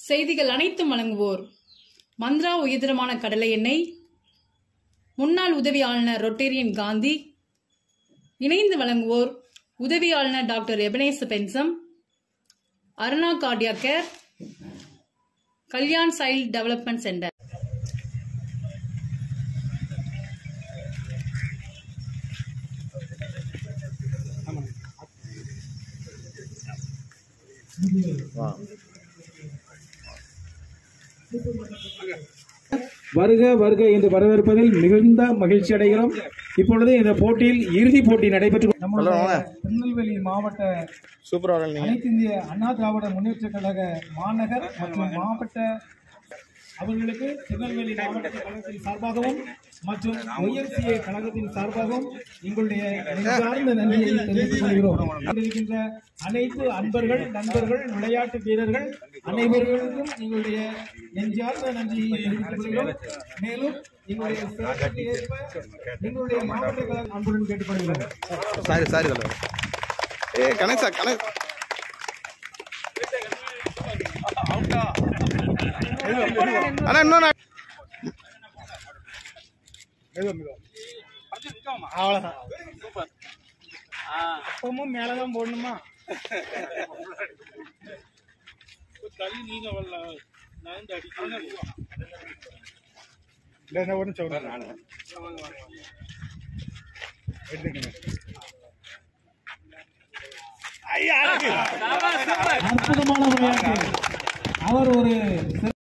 செய்திகள் அனைத்தும் வழங்குவோர் மந்த்ரா உயர்தரமான கடலை எண்ணெய் முன்னாள் உதவி ஆளுநர் ரொட்டேரியன் காந்தி இணைந்து வழங்குவோர் உதவி ஆளுநர் டாக்டர் எபனேச பென்சம் Aruna Cardia Care Kalyan child development centre வருக வருக என்று வரவேற்பதில் மிகுந்த மகிழ்ச்சி அடைகிறோம் இப்பொழுது இந்த போட்டியில் இறுதிப் போட்டி நடைபெற்று நம்மளுடைய திருநெல்வேலி மாவட்ட சூப்பரா விளையாடுனீங்க அனைத்து இந்திய அண்ணா திராவிட முன்னேற்ற கழக மாநகர் மற்றும் மாவட்ட அவர்களுக்கு திருநெல்வேலி மாவட்ட கழகத்தின் சார்பாகவும் மற்றும் ஒய்எம்சிஏ கழகத்தின் சார்பாகவும் எங்களுடைய நெஞ்சார்ந்த நன்றியை தெரிவித்துக் கொள்கிறோம் இருக்கின்ற அனைத்து அன்பர்கள் நண்பர்கள் விளையாட்டு வீரர்கள் அனைவர்களுக்கும் எங்களுடைய நெஞ்சார்ந்த நன்றியை தெரிவித்துக் கொள்கிறோம் மேலும் எங்களுடைய சிறப்புக்கு ஏற்ப எங்களுடைய மாவட்ட கழக அன்புடன் கேட்டுக்கொள்கிறோம் சாரி சாரி தலைவர் ஏ கணேஷா கணேஷ் அண்ணா இன்னொன்று அவ்வளவுதான் அப்பவும் மேலதான் போடணுமா அற்புதமான விளையாட்டு அவர் ஒரு